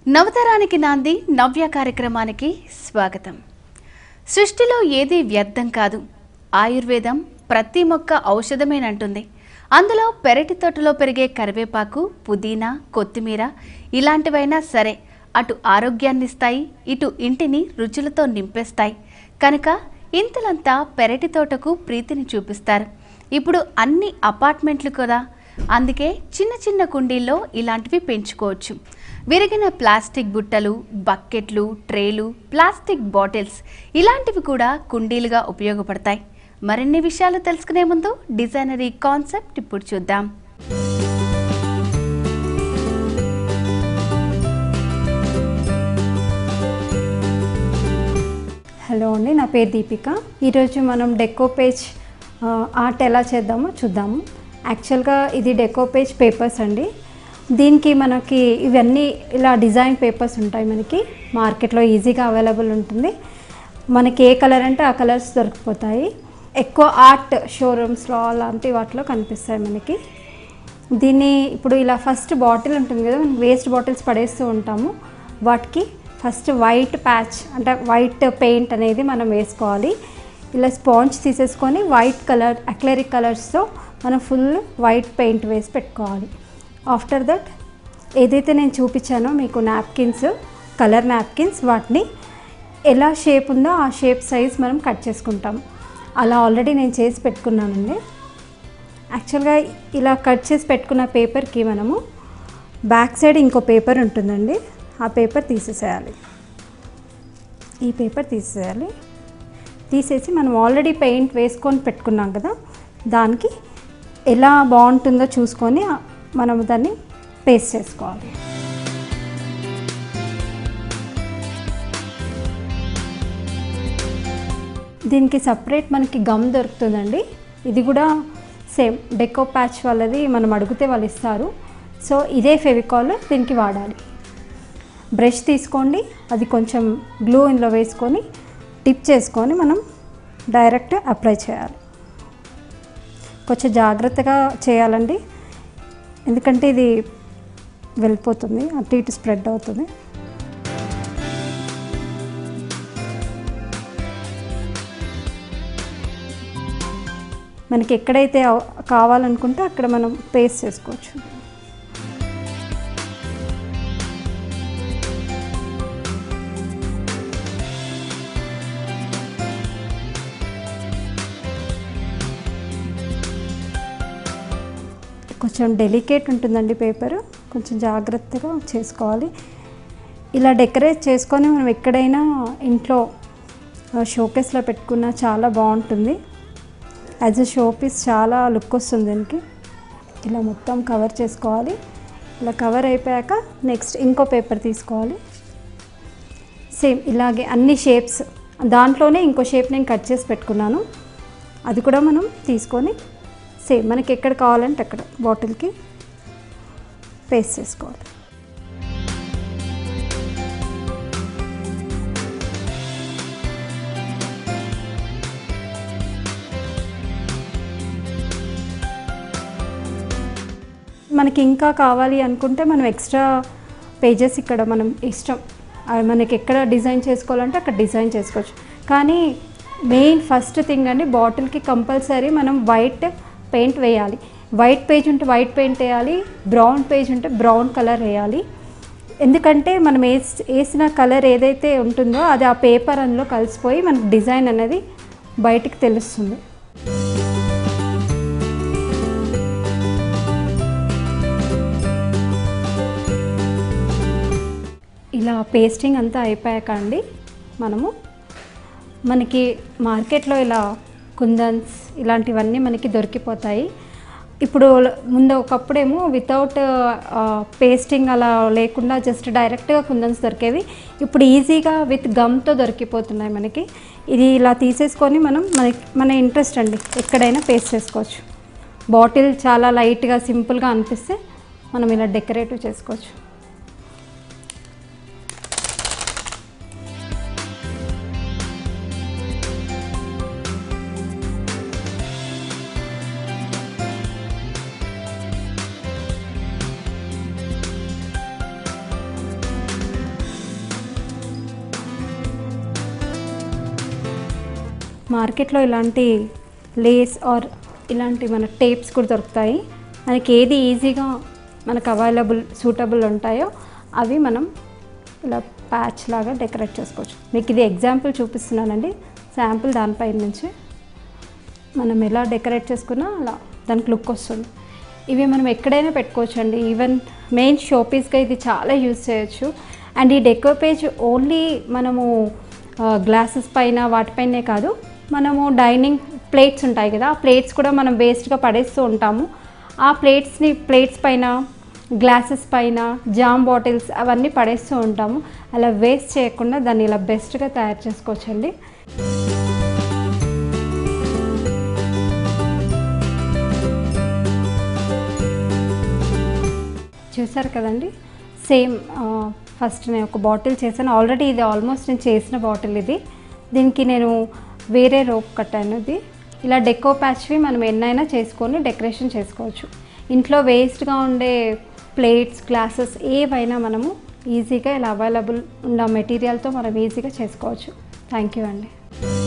నవతరానికి నాంది నవ్య కార్యక్రమానికి స్వాగతం సృష్టిలో ఏదీ వ్యర్థం కాదు ఆయుర్వేదం ప్రతి మొక్క ఔషధమేనంటుంది అందులో పెరటి తోటలో పెరిగే కరివేపాకు పుదీనా కొత్తిమీర ఇలాంటివైనా సరే అటు ఆరోగ్యాన్నిస్తాయి ఇటు ఇంటిని రుచులతో నింపేస్తాయి కనుక ఇంతలంతా పెరటి తోటకు ప్రీతిని చూపిస్తారు ఇప్పుడు అన్ని అపార్ట్మెంట్లు కదా అందుకే చిన్న చిన్న కుండీల్లో ఇలాంటివి పెంచుకోవచ్చు విరిగిన ప్లాస్టిక్ బుట్టలు బకెట్లు ట్రేలు ప్లాస్టిక్ బాటిల్స్ ఇలాంటివి కూడా కుండీలుగా ఉపయోగపడతాయి మరిన్ని విషయాలు తెలుసుకునే ముందు డిజైనరీ కాన్సెప్ట్ ఇప్పుడు చూద్దాం హలో అండి నా పేరు దీపిక ఈరోజు మనం డెకో పేజ్ ఆ, ఆర్ట్ ఎలా చేద్దామో చూద్దాము యాక్చువల్గా ఇది డెకో పేజ్ పేపర్స్ అండి దీనికి మనకి ఇవన్నీ ఇలా డిజైన్ పేపర్స్ ఉంటాయి మనకి మార్కెట్లో ఈజీగా అవైలబుల్ ఉంటుంది మనకి ఏ కలర్ అంటే ఆ కలర్స్ దొరికిపోతాయి ఎక్కువ ఆర్ట్ షోరూమ్స్లో అలాంటి వాటిలో కనిపిస్తాయి మనకి దీన్ని ఇప్పుడు ఇలా ఫస్ట్ బాటిల్ ఉంటుంది కదా మనం వేస్ట్ బాటిల్స్ పడేస్తూ ఉంటాము వాటికి ఫస్ట్ వైట్ ప్యాచ్ అంటే వైట్ పెయింట్ అనేది మనం వేసుకోవాలి ఇలా స్పాంజ్ తీసేసుకొని వైట్ కలర్ అక్లరిక్ కలర్స్తో మనం ఫుల్ వైట్ పెయింట్ వేసి పెట్టుకోవాలి ఆఫ్టర్ దట్ ఏదైతే నేను చూపించానో మీకు నాప్కిన్స్ కలర్ నాప్కిన్స్ వాటిని ఎలా షేప్ ఉందో ఆ షేప్ సైజ్ మనం కట్ చేసుకుంటాం అలా ఆల్రెడీ నేను చేసి పెట్టుకున్నానండి యాక్చువల్గా ఇలా కట్ చేసి పెట్టుకున్న పేపర్కి మనము బ్యాక్ సైడ్ ఇంకో పేపర్ ఉంటుందండి ఆ పేపర్ తీసేసేయాలి ఈ పేపర్ తీసేయాలి తీసేసి మనం ఆల్రెడీ పెయింట్ వేసుకొని పెట్టుకున్నాం కదా దానికి ఎలా బాగుంటుందో చూసుకొని మనం దాన్ని పేస్ట్ చేసుకోవాలి దీనికి సపరేట్ మనకి గమ్ దొరుకుతుందండి ఇది కూడా సేమ్ డెకో ప్యాచ్ వాళ్ళది మనం అడిగితే వాళ్ళు ఇస్తారు సో ఇదే ఫెవికాల్ దీనికి వాడాలి బ్రష్ తీసుకోండి అది కొంచెం గ్లూ ఇందులో వేసుకొని టిప్ చేసుకొని మనం డైరెక్ట్ అప్లై చేయాలి కొంచెం జాగ్రత్తగా చేయాలండి ఎందుకంటే ఇది వెళ్ళిపోతుంది అటు ఇటు స్ప్రెడ్ అవుతుంది మనకి ఎక్కడైతే అవ- కావాలనుకుంటే అక్కడ మనం పేస్ట్ చేసుకోవచ్చు కొంచెం డెలికేట్ ఉంటుందండి పేపర్ కొంచెం జాగ్రత్తగా చేసుకోవాలి ఇలా డెకరేట్ చేసుకొని మనం ఎక్కడైనా ఇంట్లో షోకేస్లో పెట్టుకున్నా చాలా బాగుంటుంది యాజ్ ఎ షో పీస్ చాలా లుక్ వస్తుంది దీనికి ఇలా మొత్తం కవర్ చేసుకోవాలి ఇలా కవర్ అయిపోయాక నెక్స్ట్ ఇంకో పేపర్ తీసుకోవాలి సేమ్ ఇలాగే అన్ని షేప్స్ దాంట్లోనే ఇంకో షేప్ నేను కట్ చేసి పెట్టుకున్నాను అది కూడా మనం తీసుకొని సేమ్ మనకి ఎక్కడ కావాలంటే అక్కడ బాటిల్కి పేస్ట్ చేసుకోవాలి మనకి ఇంకా కావాలి అనుకుంటే మనం ఎక్స్ట్రా పేజెస్ ఇక్కడ మనం ఇష్టం అవి మనకి ఎక్కడ డిజైన్ చేసుకోవాలంటే అక్కడ డిజైన్ చేసుకోవచ్చు కానీ మెయిన్ ఫస్ట్ థింగ్ అండి బాటిల్కి కంపల్సరీ మనం వైట్ పెయింట్ వేయాలి వైట్ పేజ్ ఉంటే వైట్ పెయింట్ వేయాలి బ్రౌన్ పేజ్ ఉంటే బ్రౌన్ కలర్ వేయాలి ఎందుకంటే మనం వేసి వేసిన కలర్ ఏదైతే ఉంటుందో అది ఆ పేపర్ అందులో కలిసిపోయి మనకు డిజైన్ అనేది బయటికి తెలుస్తుంది ఇలా పేస్టింగ్ అంతా అయిపోయాక అండి మనము మనకి మార్కెట్లో ఇలా కుందన్స్ ఇలాంటివన్నీ మనకి దొరికిపోతాయి ఇప్పుడు ముందు ఒకప్పుడేమో వితౌట్ పేస్టింగ్ అలా లేకుండా జస్ట్ డైరెక్ట్గా కుందన్స్ దొరికేవి ఇప్పుడు ఈజీగా విత్ గమ్తో దొరికిపోతున్నాయి మనకి ఇది ఇలా తీసేసుకొని మనం మనకి మన ఇంట్రెస్ట్ అండి ఎక్కడైనా పేస్ట్ చేసుకోవచ్చు బాటిల్ చాలా లైట్గా సింపుల్గా అనిపిస్తే మనం ఇలా డెకరేటివ్ చేసుకోవచ్చు మార్కెట్లో ఇలాంటి లేస్ ఆర్ ఇలాంటి మన టేప్స్ కూడా దొరుకుతాయి మనకి ఏది ఈజీగా మనకు అవైలబుల్ సూటబుల్ ఉంటాయో అవి మనం ఇలా ప్యాచ్ లాగా డెకరేట్ చేసుకోవచ్చు మీకు ఇది ఎగ్జాంపుల్ చూపిస్తున్నానండి శాంపుల్ దానిపై నుంచి మనం ఎలా డెకరేట్ చేసుకున్నా అలా దానికి లుక్ వస్తుంది ఇవి మనం ఎక్కడైనా పెట్టుకోవచ్చు అండి ఈవెన్ మెయిన్ షోపీస్గా ఇది చాలా యూజ్ చేయొచ్చు అండ్ ఈ డెకో పేజ్ ఓన్లీ మనము గ్లాసెస్ పైన వాటిపైనే కాదు మనము డైనింగ్ ప్లేట్స్ ఉంటాయి కదా ఆ ప్లేట్స్ కూడా మనం వేస్ట్గా పడేస్తూ ఉంటాము ఆ ప్లేట్స్ని ప్లేట్స్ పైన గ్లాసెస్ పైన జామ్ బాటిల్స్ అవన్నీ పడేస్తూ ఉంటాము అలా వేస్ట్ చేయకుండా దాన్ని ఇలా బెస్ట్గా తయారు చేసుకోవచ్చండి చూసారు కదండి సేమ్ ఫస్ట్ నేను ఒక బాటిల్ చేశాను ఆల్రెడీ ఇది ఆల్మోస్ట్ నేను చేసిన బాటిల్ ఇది దీనికి నేను వేరే రోప్ కట్టాను ఇది ఇలా డెకో ప్యాచ్వి మనం ఎన్నైనా చేసుకొని డెకరేషన్ చేసుకోవచ్చు ఇంట్లో వేస్ట్గా ఉండే ప్లేట్స్ గ్లాసెస్ ఏవైనా మనము ఈజీగా ఇలా అవైలబుల్ ఉన్న మెటీరియల్తో మనం ఈజీగా చేసుకోవచ్చు థ్యాంక్ యూ అండి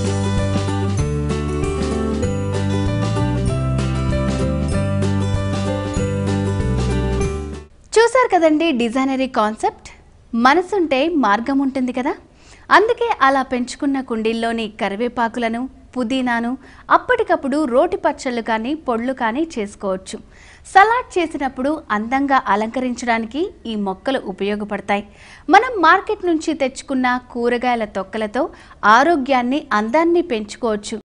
చూశారు కదండి డిజైనరీ కాన్సెప్ట్ మనసుంటే మార్గం ఉంటుంది కదా అందుకే అలా పెంచుకున్న కుండీల్లోని కరివేపాకులను పుదీనాను అప్పటికప్పుడు రోటి పచ్చళ్ళు కానీ పొళ్ళు కానీ చేసుకోవచ్చు సలాడ్ చేసినప్పుడు అందంగా అలంకరించడానికి ఈ మొక్కలు ఉపయోగపడతాయి మనం మార్కెట్ నుంచి తెచ్చుకున్న కూరగాయల తొక్కలతో ఆరోగ్యాన్ని అందాన్ని పెంచుకోవచ్చు